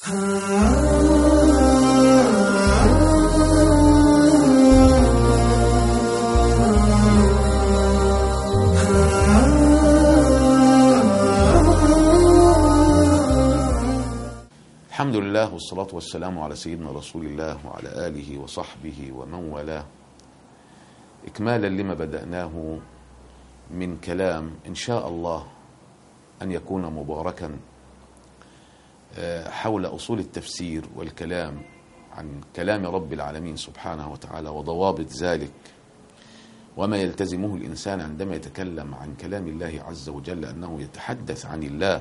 الحمد لله والصلاة والسلام على سيدنا رسول الله وعلى آله وصحبه ومن والاه إكمالا لما بدأناه من كلام إن شاء الله أن يكون مباركا آه، حول أصول التفسير والكلام عن كلام رب العالمين سبحانه وتعالى وضوابط ذلك وما يلتزمه الإنسان عندما يتكلم عن كلام الله عز وجل أنه يتحدث عن الله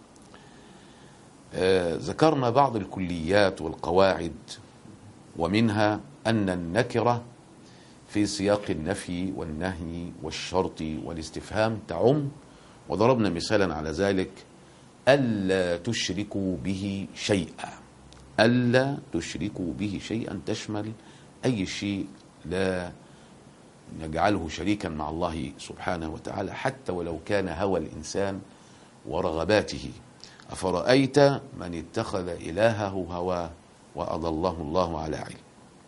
آه، ذكرنا بعض الكليات والقواعد ومنها أن النكرة في سياق النفي والنهي والشرط والاستفهام تعم وضربنا مثالا على ذلك ألا تشركوا به شيئا ألا تشركوا به شيئا تشمل أي شيء لا نجعله شريكا مع الله سبحانه وتعالى حتى ولو كان هوى الإنسان ورغباته أفرأيت من اتخذ إلهه هواه وأضله الله على علم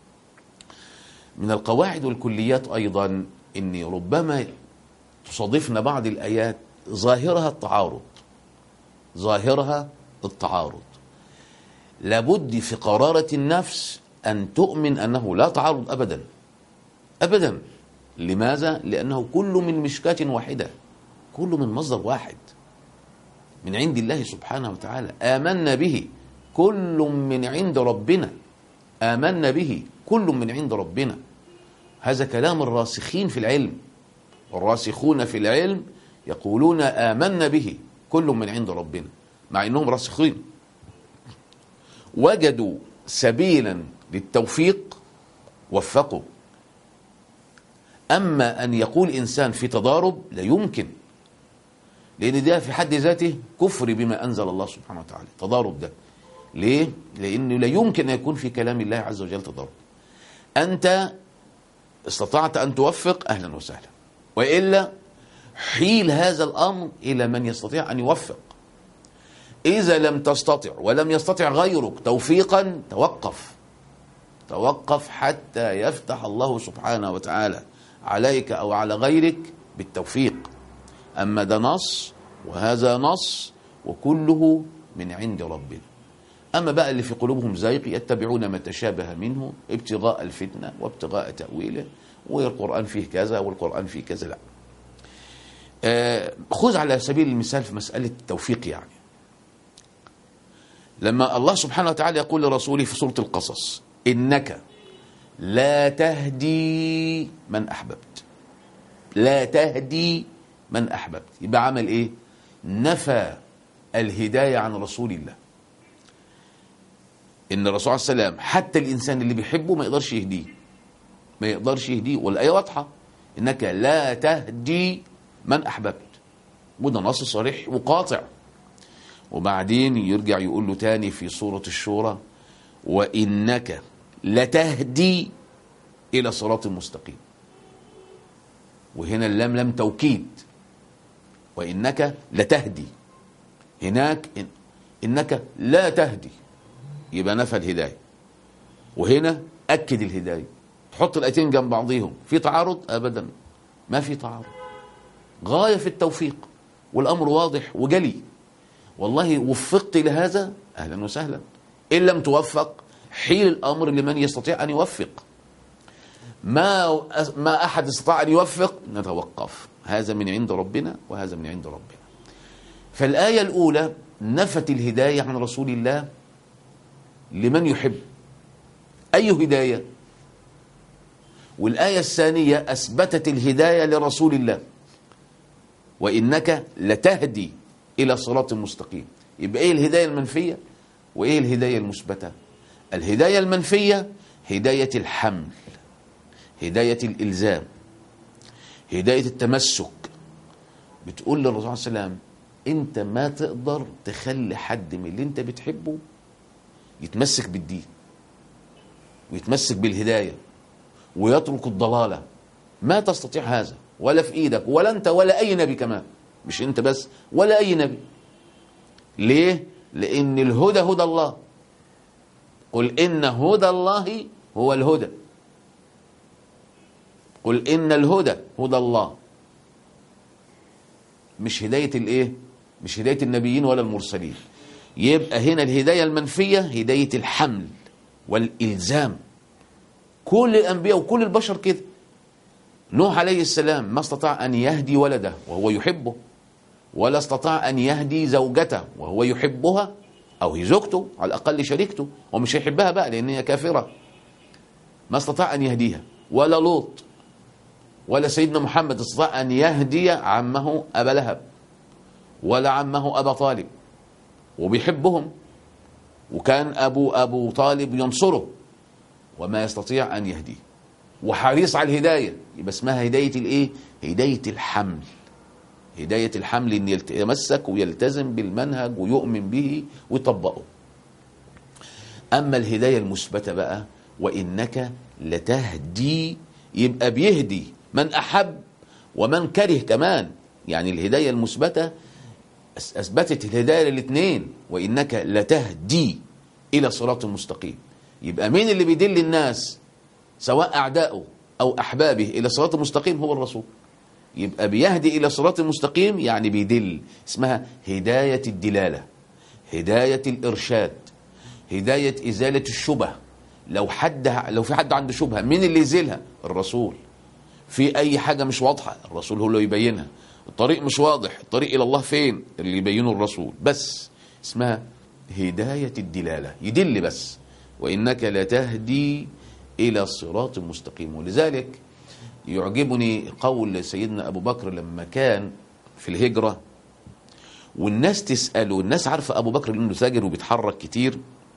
من القواعد والكليات أيضا أن ربما تصادفنا بعض الآيات ظاهرها التعارض ظاهرها التعارض لابد في قرارة النفس أن تؤمن أنه لا تعارض أبدا أبدا لماذا؟ لأنه كل من مشكاة واحدة كل من مصدر واحد من عند الله سبحانه وتعالى آمنا به كل من عند ربنا آمنا به كل من عند ربنا هذا كلام الراسخين في العلم الراسخون في العلم يقولون آمنا به كل من عند ربنا مع أنهم راسخين وجدوا سبيلا للتوفيق وفقوا أما أن يقول إنسان في تضارب لا يمكن لأن ده في حد ذاته كفر بما أنزل الله سبحانه وتعالى تضارب ده ليه؟ لأنه لا يمكن أن يكون في كلام الله عز وجل تضارب أنت استطعت أن توفق أهلا وسهلا وإلا حيل هذا الأمر إلى من يستطيع أن يوفق إذا لم تستطع ولم يستطع غيرك توفيقا توقف توقف حتى يفتح الله سبحانه وتعالى عليك أو على غيرك بالتوفيق أما ده نص وهذا نص وكله من عند ربنا أما بقى اللي في قلوبهم زيغ يتبعون ما تشابه منه ابتغاء الفتنة وابتغاء تأويله والقرآن فيه كذا والقرآن فيه كذا لا آه خذ على سبيل المثال في مسألة التوفيق يعني لما الله سبحانه وتعالى يقول لرسوله في سورة القصص إنك لا تهدي من أحببت لا تهدي من أحببت يبقى عمل إيه نفى الهداية عن رسول الله إن الرسول عليه السلام حتى الإنسان اللي بيحبه ما يقدرش يهديه ما يقدرش يهديه والآية واضحة إنك لا تهدي من أحببت وده نص صريح وقاطع وبعدين يرجع يقول له تاني في سورة الشورى وإنك لتهدي إلى صراط مستقيم وهنا اللام لم توكيد وإنك لتهدي هناك إن إنك لا تهدي يبقى نفى الهداية وهنا أكد الهداية تحط الآيتين جنب بعضيهم في تعارض أبدا ما في تعارض غاية في التوفيق والأمر واضح وجلي والله وفقت لهذا أهلا وسهلا إن لم توفق حيل الأمر لمن يستطيع أن يوفق ما ما أحد استطاع أن يوفق نتوقف هذا من عند ربنا وهذا من عند ربنا فالآية الأولى نفت الهداية عن رسول الله لمن يحب أي هداية والآية الثانية أثبتت الهداية لرسول الله وإنك لتهدي إلى صراط مستقيم يبقى إيه الهداية المنفية وإيه الهداية المثبتة الهداية المنفية هداية الحمل هداية الإلزام هداية التمسك بتقول للرسول صلى الله عليه وسلم انت ما تقدر تخلي حد من اللي انت بتحبه يتمسك بالدين ويتمسك بالهداية ويترك الضلالة ما تستطيع هذا ولا في ايدك ولا انت ولا اي نبي كمان مش انت بس ولا اي نبي ليه لان الهدى هدى الله قل إن هدى الله هو الهدى قل إن الهدى هدى الله مش هداية الإيه مش هداية النبيين ولا المرسلين يبقى هنا الهداية المنفية هداية الحمل والإلزام كل الأنبياء وكل البشر كده نوح عليه السلام ما استطاع أن يهدي ولده وهو يحبه ولا استطاع أن يهدي زوجته وهو يحبها أو هي زوجته على الأقل شريكته ومش هيحبها بقى لأن هي كافرة ما استطاع أن يهديها ولا لوط ولا سيدنا محمد استطاع أن يهدي عمه أبا لهب ولا عمه أبا طالب وبيحبهم وكان أبو أبو طالب ينصره وما يستطيع أن يهديه وحريص على الهداية يبقى اسمها هداية الإيه؟ هداية الحمل هداية الحمل إن يتمسك ويلتزم بالمنهج ويؤمن به ويطبقه أما الهداية المثبتة بقى وإنك لتهدي يبقى بيهدي من أحب ومن كره كمان يعني الهداية المثبتة أثبتت الهداية للاثنين وإنك لتهدي إلى صراط مستقيم يبقى مين اللي بيدل الناس سواء أعدائه أو أحبابه إلى صراط مستقيم هو الرسول يبقى بيهدي إلى صراط مستقيم يعني بيدل اسمها هداية الدلالة هداية الإرشاد هداية إزالة الشبه لو حد لو في حد عنده شبهة مين اللي يزيلها الرسول في أي حاجة مش واضحة الرسول هو اللي يبينها الطريق مش واضح الطريق إلى الله فين اللي يبينه الرسول بس اسمها هداية الدلالة يدل بس وإنك لتهدي إلى صراط مستقيم ولذلك يعجبني قول سيدنا أبو بكر لما كان في الهجرة والناس تسأله الناس عارفة أبو بكر لأنه تاجر وبيتحرك كتير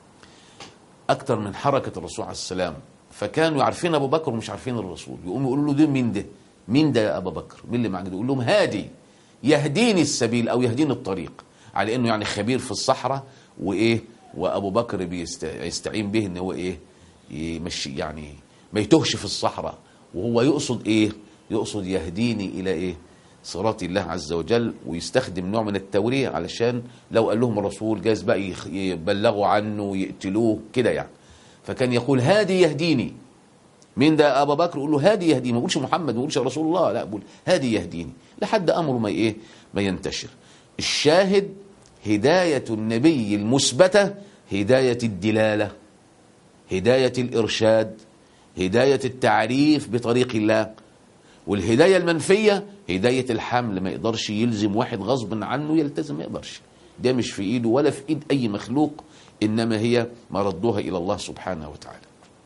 أكتر من حركة الرسول عليه السلام فكانوا عارفين أبو بكر ومش عارفين الرسول يقوموا يقولوا له ده مين ده مين ده يا أبا بكر مين اللي معك ده يقول لهم هادي يهديني السبيل أو يهديني الطريق على إنه يعني خبير في الصحراء وإيه وأبو بكر بيستعين به إن هو إيه يمشي يعني ما يتوهش في الصحراء وهو يقصد ايه يقصد يهديني الى ايه صراط الله عز وجل ويستخدم نوع من التوريه علشان لو قال لهم الرسول جايز بقى يبلغوا عنه ويقتلوه كده يعني فكان يقول هادي يهديني مين ده ابا بكر يقول له هادي يهديني ما يقولش محمد ما يقولش رسول الله لا بقول هادي يهديني لحد امره ما ايه ما ينتشر الشاهد هدايه النبي المثبته هدايه الدلاله هدايه الارشاد هداية التعريف بطريق الله والهداية المنفية هداية الحمل ما يقدرش يلزم واحد غصب عنه يلتزم ما يقدرش ده مش في ايده ولا في ايد اي مخلوق انما هي مردوها الى الله سبحانه وتعالى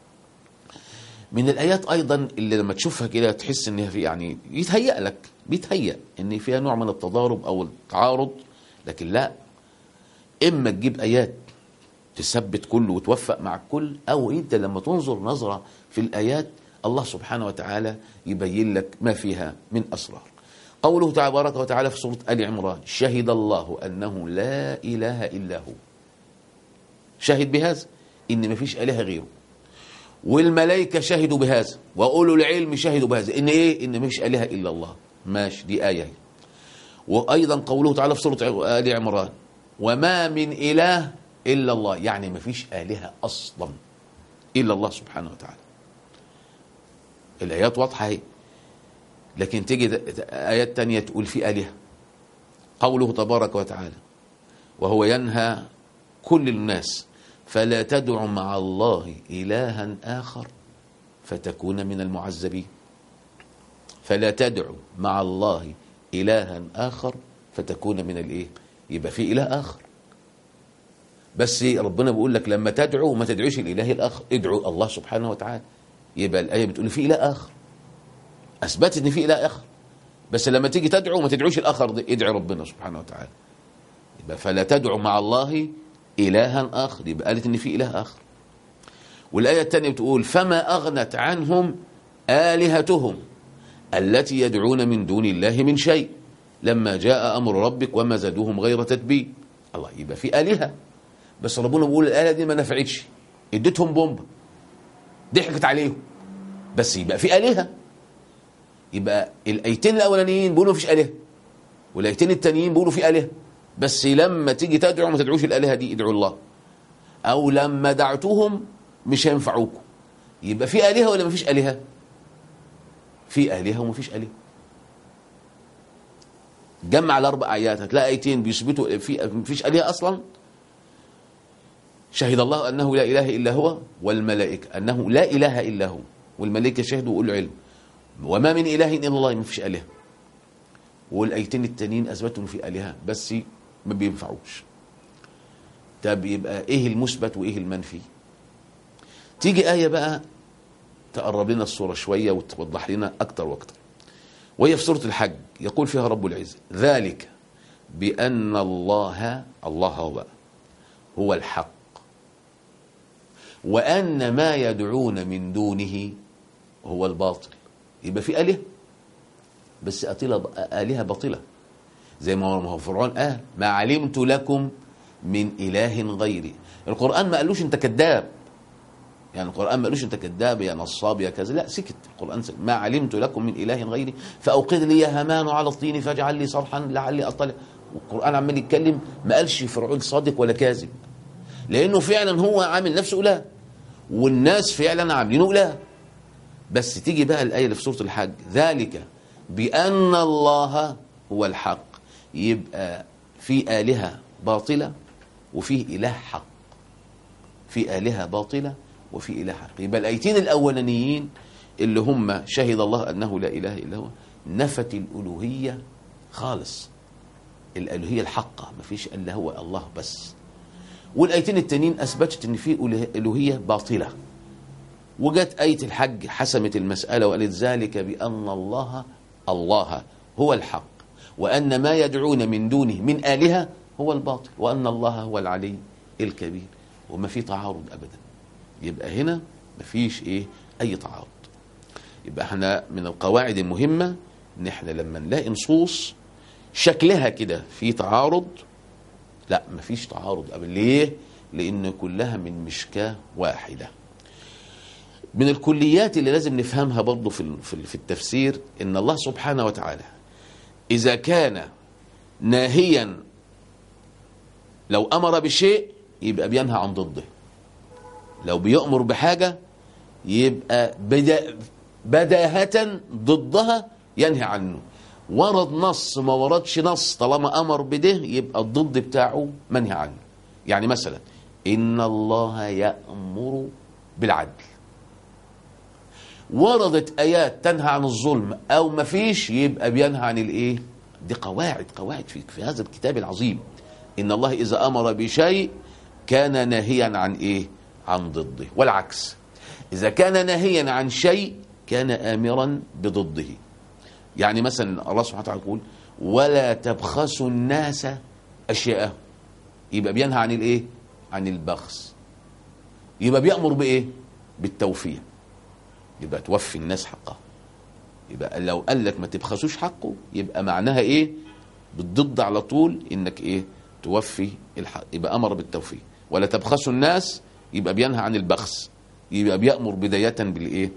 من الايات ايضا اللي لما تشوفها كده تحس انها في يعني يتهيأ لك بيتهيأ ان فيها نوع من التضارب او التعارض لكن لا اما تجيب ايات تثبت كله وتوفق مع الكل او انت لما تنظر نظره في الايات الله سبحانه وتعالى يبين لك ما فيها من اسرار قوله تبارك وتعالى في سوره ال عمران شهد الله انه لا اله الا هو شهد بهذا ان ما فيش اله غيره والملائكه شهدوا بهذا واولو العلم شهدوا بهذا ان ايه ان ما فيش اله الا الله ماشي دي ايه وايضا قوله تعالى في سوره ال عمران وما من اله إلا الله يعني ما فيش آلهة أصلا إلا الله سبحانه وتعالى الآيات واضحة هي لكن تيجي آيات تانية تقول في آلهة قوله تبارك وتعالى وهو ينهى كل الناس فلا تدع مع الله إلها آخر فتكون من المعذبين فلا تدع مع الله إلها آخر فتكون من الإيه يبقى في إله آخر بس ربنا بيقول لك لما تدعو ما تدعوش الاله الاخر ادعو الله سبحانه وتعالى يبقى الايه بتقول في اله اخر اثبتت ان في اله اخر بس لما تيجي تدعو ما تدعوش الاخر ده ادعي ربنا سبحانه وتعالى يبقى فلا تدعو مع الله الها اخر يبقى قالت ان في اله اخر والايه الثانيه بتقول فما اغنت عنهم الهتهم التي يدعون من دون الله من شيء لما جاء امر ربك وما زادوهم غير تتبيب الله يبقى في الهه بس ربنا بيقول الاله دي ما نفعتش اديتهم بومبا ضحكت عليهم بس يبقى في الهه يبقى الايتين الاولانيين بيقولوا مفيش الهه والايتين التانيين بيقولوا في الهه بس لما تيجي تدعو ما تدعوش الالهه دي ادعوا الله او لما دعتهم مش هينفعوكم يبقى في الهه ولا مفيش الهه في الهه ومفيش الهه جمع الاربع ايات هتلاقي ايتين بيثبتوا في مفيش الهه اصلا شهد الله انه لا اله الا هو والملائكه انه لا اله الا هو والملائكه شهدوا واولو العلم وما من اله الا الله مفيش الهه والايتين التانيين اثبتوا إن في الهه بس ما بينفعوش طب يبقى ايه المثبت وايه المنفي تيجي ايه بقى تقرب لنا الصوره شويه وتوضح لنا اكتر واكتر وهي في سوره الحج يقول فيها رب العزه ذلك بان الله الله هو هو الحق وان ما يدعون من دونه هو الباطل يبقى في اله بس أطيلة آلهة باطلة زي ما هو فرعون قال ما علمت لكم من إله غيري القرآن ما قالوش أنت كذاب يعني القرآن ما قالوش أنت كذاب يا نصاب يا كذا لا سكت القرآن سكت ما علمت لكم من إله غيري فأوقد لي يا هامان على الطين فاجعل لي صرحا لعلي أطلع والقرآن عمال يتكلم ما قالش فرعون صادق ولا كاذب لأنه فعلا هو عامل نفسه إله والناس فعلا عاملينه إله بس تيجي بقى الآية اللي في سورة الحج ذلك بأن الله هو الحق يبقى في آلهة باطلة وفيه إله حق في آلهة باطلة وفي إله حق يبقى الآيتين الأولانيين اللي هم شهد الله أنه لا إله إلا هو نفت الألوهية خالص الألوهية الحقة ما فيش إلا هو الله بس والآيتين التانيين أثبتت أن في ألوهية باطلة وجت آية الحج حسمت المسألة وقالت ذلك بأن الله الله هو الحق وأن ما يدعون من دونه من آلهة هو الباطل وأن الله هو العلي الكبير وما في تعارض أبدا يبقى هنا ما فيش إيه أي تعارض يبقى احنا من القواعد المهمة ان احنا لما نلاقي نصوص شكلها كده في تعارض لا ما فيش تعارض أبدا ليه لأن كلها من مشكاة واحدة من الكليات اللي لازم نفهمها برضه في في التفسير ان الله سبحانه وتعالى اذا كان ناهيا لو امر بشيء يبقى بينهى عن ضده لو بيأمر بحاجة يبقى بدا بداهة ضدها ينهي عنه ورد نص ما وردش نص طالما أمر بده يبقى الضد بتاعه منهي عنه يعني مثلا إن الله يأمر بالعدل وردت ايات تنهى عن الظلم او ما فيش يبقى بينهى عن الايه دي قواعد قواعد في, في هذا الكتاب العظيم ان الله اذا امر بشيء كان ناهيا عن ايه عن ضده والعكس اذا كان ناهيا عن شيء كان امرا بضده يعني مثلا الله سبحانه وتعالى يقول ولا تبخسوا الناس اشياءهم يبقى بينهى عن الايه عن البخس يبقى بيامر بايه بالتوفيه يبقى توفي الناس حقها يبقى لو قال لك ما تبخسوش حقه يبقى معناها ايه بالضد على طول انك ايه توفي الحق يبقى امر بالتوفيق ولا تبخسوا الناس يبقى بينهى عن البخس يبقى بيأمر بداية بالايه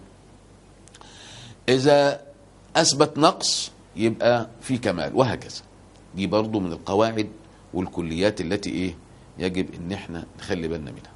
اذا اثبت نقص يبقى في كمال وهكذا دي برضو من القواعد والكليات التي ايه يجب ان احنا نخلي بالنا منها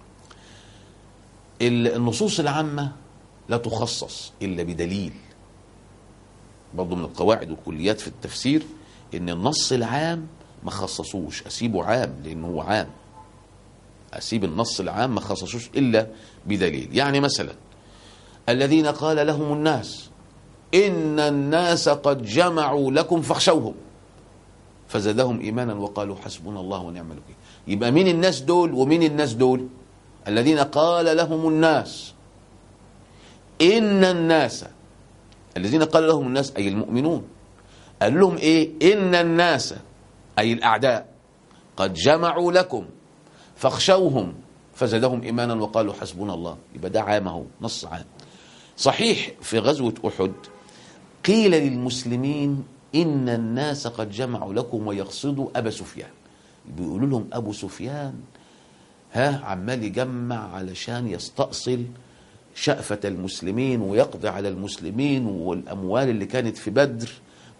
النصوص العامه لا تخصص إلا بدليل برضو من القواعد والكليات في التفسير إن النص العام ما خصصوش أسيبه عام لأنه هو عام أسيب النص العام ما خصصوش إلا بدليل يعني مثلا الذين قال لهم الناس إن الناس قد جمعوا لكم فاخشوهم فزادهم إيمانا وقالوا حسبنا الله ونعم الوكيل يبقى مين الناس دول ومين الناس دول الذين قال لهم الناس إن الناس الذين قال لهم الناس أي المؤمنون قال لهم إيه إن الناس أي الأعداء قد جمعوا لكم فاخشوهم فزادهم إيمانا وقالوا حسبنا الله يبقى ده عامه نص عام صحيح في غزوة أحد قيل للمسلمين إن الناس قد جمعوا لكم ويقصدوا أبا سفيان بيقولوا لهم أبو سفيان ها عمال يجمع علشان يستأصل شأفة المسلمين ويقضي على المسلمين والأموال اللي كانت في بدر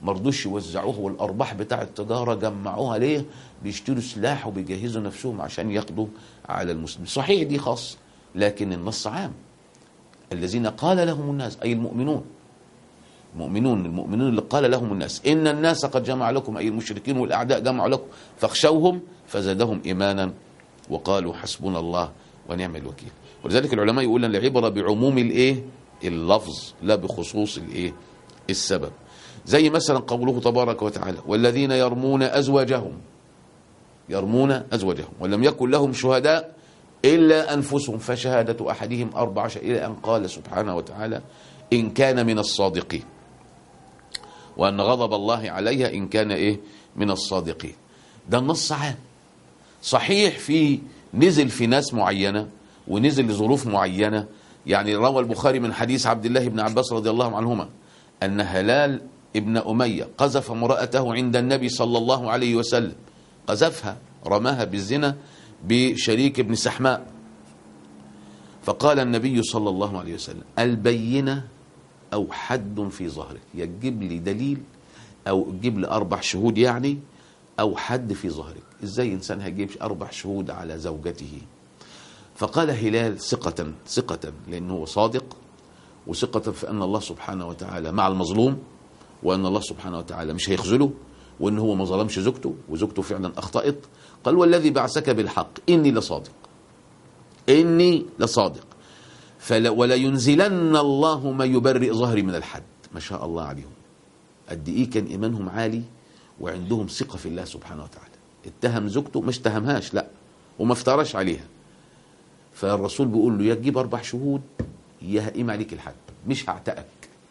مرضوش يوزعوه والارباح بتاع التجاره جمعوها ليه بيشتروا سلاح وبيجهزوا نفسهم عشان يقضوا على المسلمين صحيح دي خاص لكن النص عام الذين قال لهم الناس اي المؤمنون المؤمنون المؤمنون اللي قال لهم الناس ان الناس قد جمع لكم اي المشركين والاعداء جمعوا لكم فاخشوهم فزادهم ايمانا وقالوا حسبنا الله ونعم الوكيل ولذلك العلماء يقول ان العبره بعموم الايه اللفظ لا بخصوص الايه السبب زي مثلا قوله تبارك وتعالى والذين يرمون ازواجهم يرمون ازواجهم ولم يكن لهم شهداء الا انفسهم فشهاده احدهم اربع شهادات الى ان قال سبحانه وتعالى ان كان من الصادقين وان غضب الله عليها ان كان ايه من الصادقين ده النص عام صحيح في نزل في ناس معينه ونزل لظروف معينه يعني روى البخاري من حديث عبد الله بن عباس رضي الله عنهما ان هلال ابن اميه قذف امراته عند النبي صلى الله عليه وسلم قذفها رماها بالزنا بشريك ابن سحماء فقال النبي صلى الله عليه وسلم البينه او حد في ظهرك يا تجيب لي دليل او تجيب لي اربع شهود يعني او حد في ظهرك ازاي انسان هيجيب اربع شهود على زوجته فقال هلال ثقة ثقة لأنه هو صادق وثقة في أن الله سبحانه وتعالى مع المظلوم وأن الله سبحانه وتعالى مش هيخذله وأن هو ما ظلمش زوجته وزوجته فعلا أخطأت قال والذي بعثك بالحق إني لصادق إني لصادق فلا ولا ينزلن الله ما يبرئ ظهري من الحد ما شاء الله عليهم قد إيه كان إيمانهم عالي وعندهم ثقة في الله سبحانه وتعالى اتهم زوجته مش اتهمهاش لا وما افتراش عليها فالرسول بيقول له يا تجيب اربع شهود يا هقيم عليك الحد مش هعتقك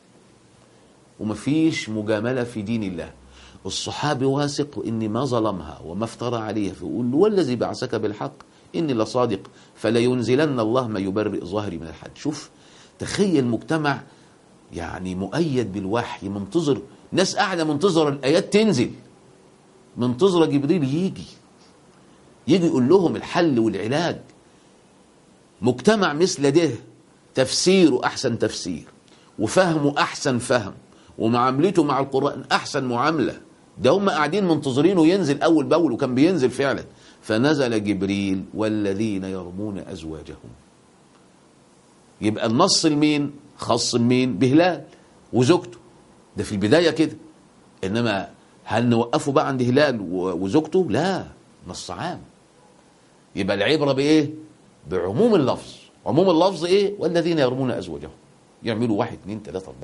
ومفيش مجامله في دين الله الصحابي واثق اني ما ظلمها وما افترى عليها فيقول له والذي بعثك بالحق اني لصادق فلا ينزلن الله ما يبرئ ظهري من الحد شوف تخيل مجتمع يعني مؤيد بالوحي منتظر ناس قاعده منتظره الايات تنزل منتظره جبريل يجي يجي يقول لهم الحل والعلاج مجتمع مثل ده تفسيره احسن تفسير وفهمه احسن فهم ومعاملته مع القران احسن معامله ده هم قاعدين منتظرينه ينزل اول باول وكان بينزل فعلا فنزل جبريل والذين يرمون ازواجهم يبقى النص لمين خاص مين بهلال وزوجته ده في البدايه كده انما هل نوقفه بقى عند هلال وزوجته لا نص عام يبقى العبره بايه بعموم اللفظ عموم اللفظ ايه والذين يرمون ازواجهم يعملوا واحد اثنين ثلاثة أربعة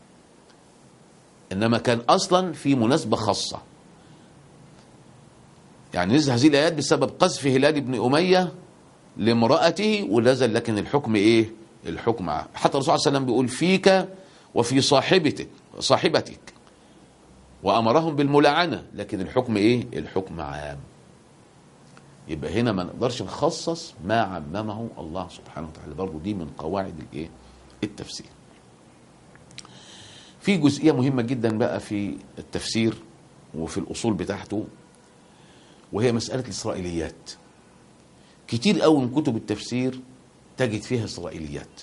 إنما كان أصلا في مناسبة خاصة يعني نزل هذه الآيات بسبب قذف هلال بن أمية لامرأته ونزل لكن الحكم إيه الحكم عام حتى الرسول صلى الله عليه وسلم بيقول فيك وفي صاحبتك صاحبتك وأمرهم بالملاعنة لكن الحكم إيه الحكم عام يبقى هنا ما نقدرش نخصص ما عممه الله سبحانه وتعالى برضه دي من قواعد الايه التفسير في جزئيه مهمه جدا بقى في التفسير وفي الاصول بتاعته وهي مساله الاسرائيليات كتير قوي من كتب التفسير تجد فيها اسرائيليات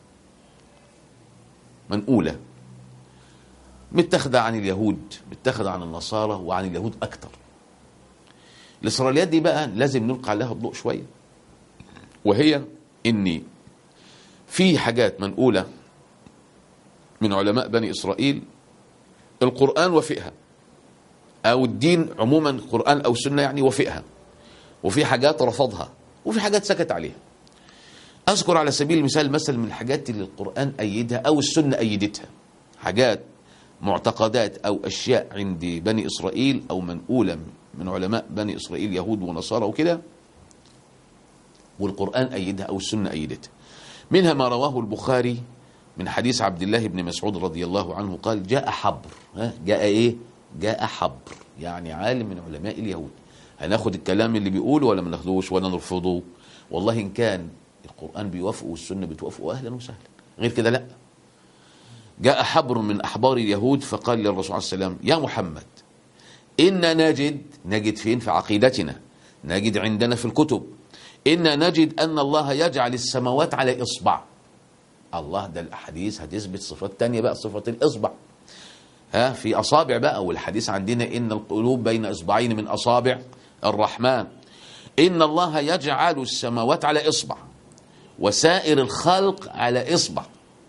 منقوله متاخده عن اليهود متاخده عن النصارى وعن اليهود اكتر الاسرائيليات دي بقى لازم نلقى عليها الضوء شويه وهي ان في حاجات منقوله من علماء بني اسرائيل القران وفقها او الدين عموما القران او السنه يعني وفقها وفي حاجات رفضها وفي حاجات سكت عليها اذكر على سبيل المثال مثلا من الحاجات اللي القران ايدها او السنه ايدتها حاجات معتقدات او اشياء عند بني اسرائيل او منقوله من علماء بني اسرائيل يهود ونصارى وكده والقران ايدها او السنه ايدتها منها ما رواه البخاري من حديث عبد الله بن مسعود رضي الله عنه قال جاء حبر ها جاء ايه جاء حبر يعني عالم من علماء اليهود هناخد الكلام اللي بيقوله ولا ما ناخدوش ولا نرفضه والله ان كان القران بيوافقه والسنه بتوافقه اهلا وسهلا غير كده لا جاء حبر من احبار اليهود فقال للرسول عليه السلام يا محمد إن نجد نجد فين في عقيدتنا نجد عندنا في الكتب إن نجد أن الله يجعل السماوات على إصبع الله ده الأحاديث هتثبت صفات تانية بقى صفة الإصبع ها في أصابع بقى والحديث عندنا إن القلوب بين إصبعين من أصابع الرحمن إن الله يجعل السماوات على إصبع وسائر الخلق على إصبع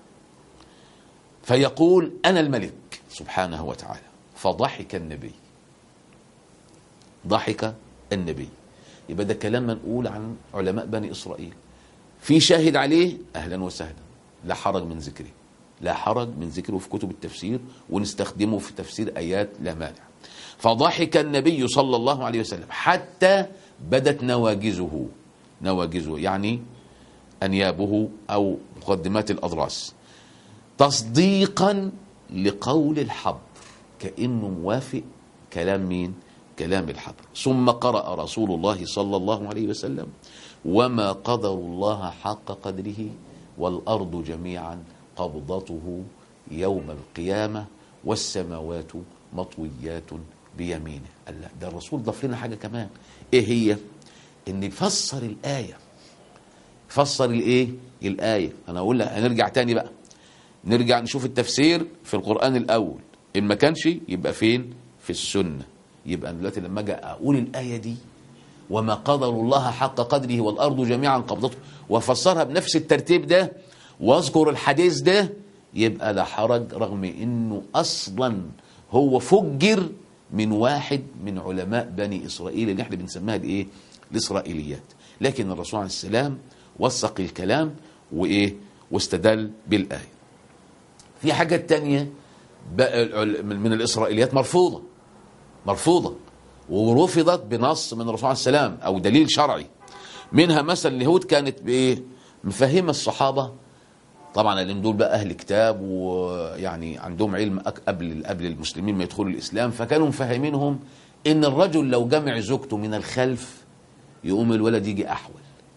فيقول أنا الملك سبحانه وتعالى فضحك النبي ضحك النبي يبقى ده كلام منقول عن علماء بني إسرائيل في شاهد عليه أهلا وسهلا لا حرج من ذكره لا حرج من ذكره في كتب التفسير ونستخدمه في تفسير آيات لا مانع فضحك النبي صلى الله عليه وسلم حتى بدت نواجزه نواجزه يعني أنيابه أو مقدمات الأضراس تصديقا لقول الحبر كأنه موافق كلام مين كلام الحبر ثم قرأ رسول الله صلى الله عليه وسلم وما قدر الله حق قدره والأرض جميعا قبضته يوم القيامة والسماوات مطويات بيمينه قال لا ده الرسول ضاف لنا حاجة كمان ايه هي ان يفسر الآية فسر الايه الآية انا اقول لك هنرجع تاني بقى نرجع نشوف التفسير في القرآن الأول إن ما كانش يبقى فين في السنة يبقى دلوقتي لما أجي أقول الآية دي وما قدر الله حق قدره والأرض جميعا قبضته وأفسرها بنفس الترتيب ده واذكر الحديث ده يبقى لا حرج رغم انه اصلا هو فجر من واحد من علماء بني اسرائيل اللي احنا بنسميها الايه الاسرائيليات لكن الرسول عليه السلام وثق الكلام وايه واستدل بالايه في حاجات تانية بقى من الاسرائيليات مرفوضه مرفوضه ورفضت بنص من الرسول عليه السلام او دليل شرعي منها مثلا اليهود كانت بايه مفهمه الصحابه طبعا لان دول بقى اهل كتاب ويعني عندهم علم قبل قبل المسلمين ما يدخلوا الاسلام فكانوا مفهمينهم ان الرجل لو جمع زوجته من الخلف يقوم الولد يجي احول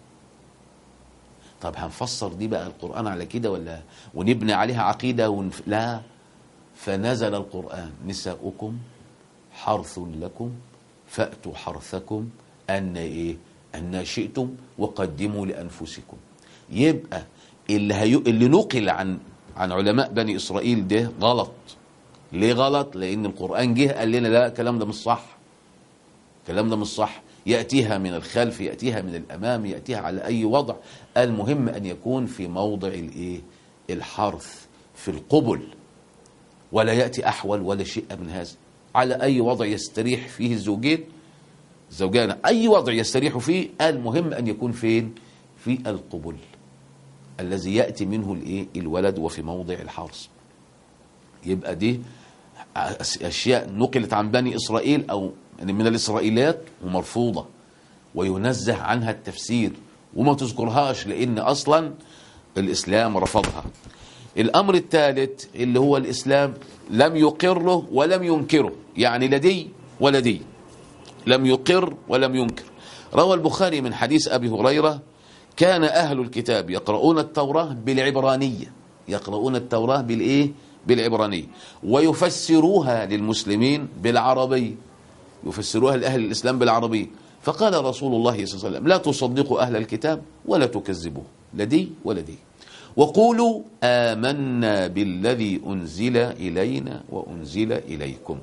طب هنفسر دي بقى القران على كده ولا ونبني عليها عقيده ونف... لا فنزل القران نساؤكم حرث لكم فاتوا حرثكم ان ايه ان شئتم وقدموا لانفسكم يبقى اللي هي... اللي نقل عن عن علماء بني اسرائيل ده غلط ليه غلط لان القران جه قال لنا لا الكلام ده مش صح الكلام ده مش صح ياتيها من الخلف ياتيها من الامام ياتيها على اي وضع المهم ان يكون في موضع الايه الحرث في القبل ولا ياتي احول ولا شيء من هذا على اي وضع يستريح فيه الزوجين زوجان اي وضع يستريح فيه المهم ان يكون فين في القبل الذي ياتي منه الايه الولد وفي موضع الحرث يبقى دي اشياء نقلت عن بني اسرائيل او من الاسرائيليات ومرفوضه وينزه عنها التفسير وما تذكرهاش لان اصلا الاسلام رفضها الامر الثالث اللي هو الاسلام لم يقره ولم ينكره يعني لا دي ولا دي لم يقر ولم ينكر روى البخاري من حديث ابي هريره كان أهل الكتاب يقرؤون التوراة بالعبرانية يقرؤون التوراة بالإيه؟ بالعبرانية ويفسروها للمسلمين بالعربية يفسروها لأهل الإسلام بالعربية فقال رسول الله صلى الله عليه وسلم لا تصدقوا أهل الكتاب ولا تكذبوه لا دي ولا دي وقولوا آمنا بالذي أنزل إلينا وأنزل إليكم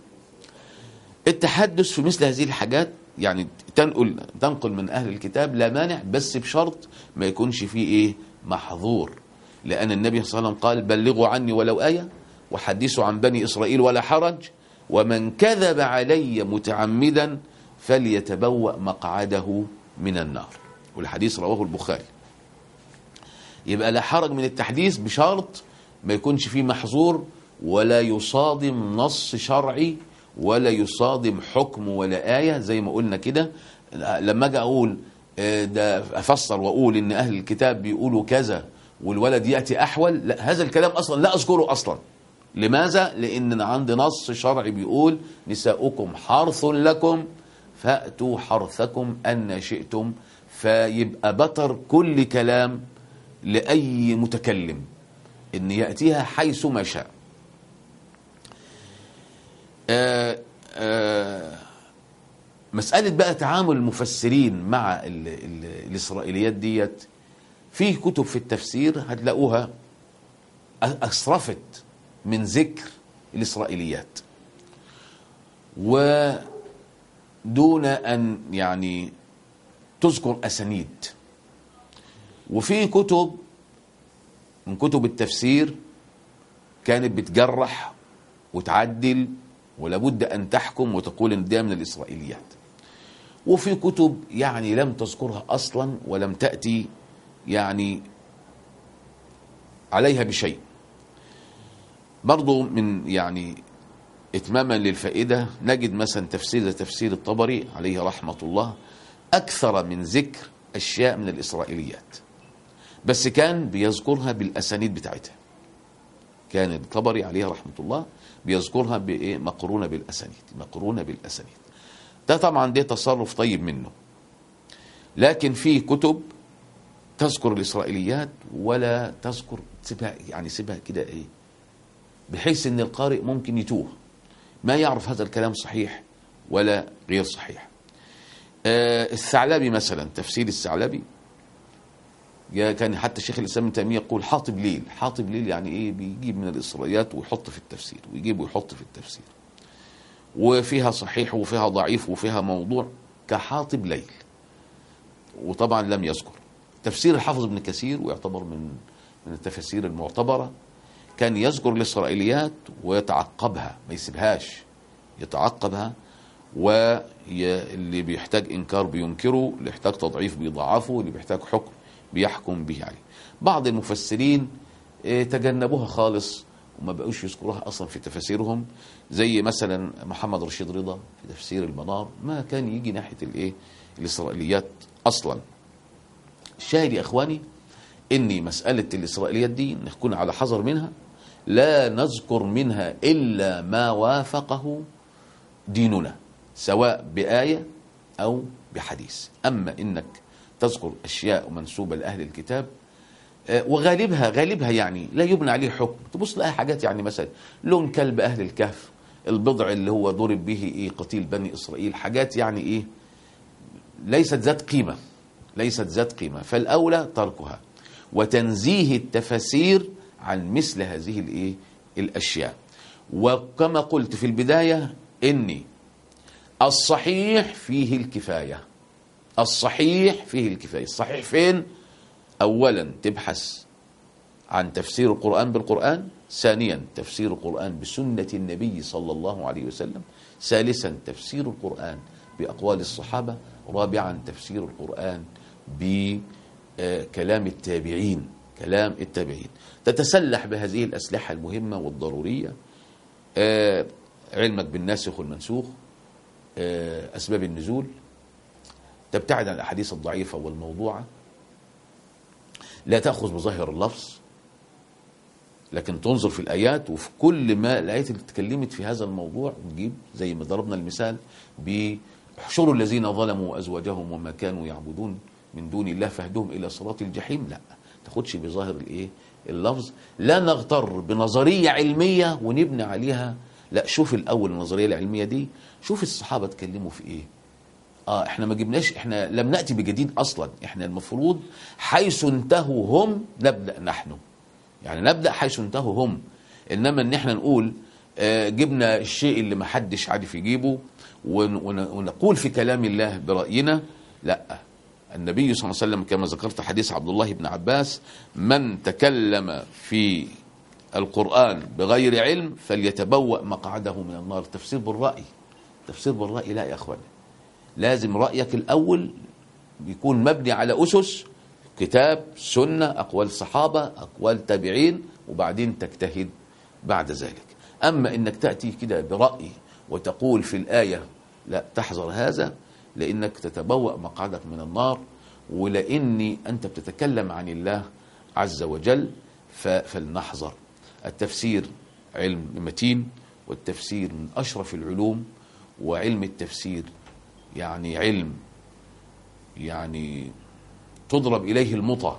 التحدث في مثل هذه الحاجات يعني تنقل تنقل من اهل الكتاب لا مانع بس بشرط ما يكونش فيه ايه محظور لان النبي صلى الله عليه وسلم قال بلغوا عني ولو ايه وحدثوا عن بني اسرائيل ولا حرج ومن كذب علي متعمدا فليتبوأ مقعده من النار والحديث رواه البخاري يبقى لا حرج من التحديث بشرط ما يكونش فيه محظور ولا يصادم نص شرعي ولا يصادم حكم ولا آية زي ما قلنا كده لما اجي اقول ده افسر واقول ان اهل الكتاب بيقولوا كذا والولد ياتي احول لا هذا الكلام اصلا لا اذكره اصلا لماذا لان عندي نص شرعي بيقول نساؤكم حرث لكم فاتوا حرثكم ان شئتم فيبقى بطر كل كلام لاي متكلم ان ياتيها حيث ما شاء آآ آآ مسألة بقى تعامل المفسرين مع ال ال الإسرائيليات ديت في كتب في التفسير هتلاقوها أسرفت من ذكر الإسرائيليات ودون أن يعني تذكر أسانيد وفي كتب من كتب التفسير كانت بتجرح وتعدل ولابد أن تحكم وتقول إن ده من الإسرائيليات وفي كتب يعني لم تذكرها أصلا ولم تأتي يعني عليها بشيء برضو من يعني اتماما للفائدة نجد مثلا تفسير تفسير الطبري عليه رحمة الله أكثر من ذكر أشياء من الإسرائيليات بس كان بيذكرها بالأسانيد بتاعتها كان الطبري عليه رحمة الله بيذكرها بإيه مقرونة بالأسانيد مقرونة بالأسانيد ده طبعا ده تصرف طيب منه لكن في كتب تذكر الإسرائيليات ولا تذكر سيبها يعني سيبها كده إيه بحيث ان القارئ ممكن يتوه ما يعرف هذا الكلام صحيح ولا غير صحيح آه الثعلبي مثلا تفسير الثعلبي يا كان حتى شيخ الاسلام ابن تيميه يقول حاطب ليل حاطب ليل يعني ايه بيجيب من الاسرائيليات ويحط في التفسير ويجيب ويحط في التفسير وفيها صحيح وفيها ضعيف وفيها موضوع كحاطب ليل وطبعا لم يذكر تفسير الحافظ ابن كثير ويعتبر من من التفاسير المعتبره كان يذكر الإسرائيليات ويتعقبها ما يسيبهاش يتعقبها واللي بيحتاج إنكار بينكره اللي يحتاج تضعيف بيضعفه اللي بيحتاج حكم بيحكم به عليه بعض المفسرين اه تجنبوها خالص وما بقوش يذكروها أصلا في تفاسيرهم زي مثلا محمد رشيد رضا في تفسير المنار ما كان يجي ناحية الإيه الإسرائيليات أصلا الشاهد يا إخواني إني مسألة الإسرائيليات دي نكون على حذر منها لا نذكر منها إلا ما وافقه ديننا سواء بآية أو بحديث أما إنك تذكر أشياء منسوبة لأهل الكتاب وغالبها غالبها يعني لا يبنى عليه حكم تبص لها حاجات يعني مثلا لون كلب أهل الكهف البضع اللي هو ضرب به إيه قتيل بني إسرائيل حاجات يعني إيه ليست ذات قيمة ليست ذات قيمة فالأولى تركها وتنزيه التفاسير عن مثل هذه الايه الاشياء وكما قلت في البدايه اني الصحيح فيه الكفايه الصحيح فيه الكفايه الصحيح فين اولا تبحث عن تفسير القران بالقران ثانيا تفسير القران بسنه النبي صلى الله عليه وسلم ثالثا تفسير القران باقوال الصحابه رابعا تفسير القران بكلام التابعين كلام التابعين تتسلح بهذه الأسلحة المهمة والضرورية آه علمك بالناسخ والمنسوخ آه أسباب النزول تبتعد عن الأحاديث الضعيفة والموضوعة لا تأخذ بظاهر اللفظ لكن تنظر في الآيات وفي كل ما الآيات اللي اتكلمت في هذا الموضوع نجيب زي ما ضربنا المثال بحشروا الذين ظلموا أزواجهم وما كانوا يعبدون من دون الله فاهدهم إلى صراط الجحيم لا تاخدش بظاهر الايه اللفظ لا نغتر بنظريه علميه ونبني عليها لا شوف الاول النظريه العلميه دي شوف الصحابه اتكلموا في ايه اه احنا ما جبناش احنا لم ناتي بجديد اصلا احنا المفروض حيث انتهوا هم نبدا نحن يعني نبدا حيث انتهوا هم انما ان احنا نقول آه جبنا الشيء اللي ما حدش عارف يجيبه ونقول في كلام الله براينا لا النبي صلى الله عليه وسلم كما ذكرت حديث عبد الله بن عباس من تكلم في القرآن بغير علم فليتبوأ مقعده من النار تفسير بالرأي تفسير بالرأي لا يا أخواني لازم رأيك الأول يكون مبني على أسس كتاب سنة أقوال صحابة أقوال تابعين وبعدين تجتهد بعد ذلك أما إنك تأتي كده برأي وتقول في الآية لا تحذر هذا لانك تتبوأ مقعدك من النار ولاني انت بتتكلم عن الله عز وجل فلنحذر التفسير علم متين والتفسير من اشرف العلوم وعلم التفسير يعني علم يعني تضرب اليه المطى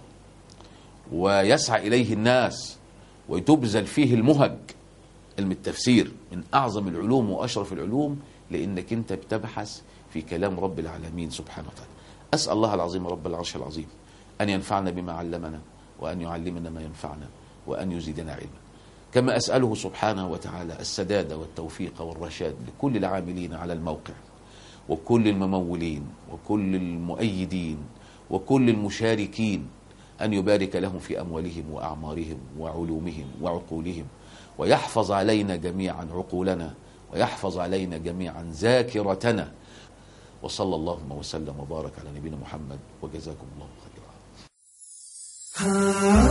ويسعى اليه الناس وتبذل فيه المهج علم التفسير من اعظم العلوم واشرف العلوم لانك انت بتبحث في كلام رب العالمين سبحانه وتعالى أسأل الله العظيم رب العرش العظيم أن ينفعنا بما علمنا وأن يعلمنا ما ينفعنا وأن يزيدنا علما كما أسأله سبحانه وتعالى السداد والتوفيق والرشاد لكل العاملين على الموقع وكل الممولين وكل المؤيدين وكل المشاركين أن يبارك لهم في أموالهم وأعمارهم وعلومهم وعقولهم ويحفظ علينا جميعا عقولنا ويحفظ علينا جميعا ذاكرتنا وصلى اللهم وسلم وبارك على نبينا محمد وجزاكم الله خيرا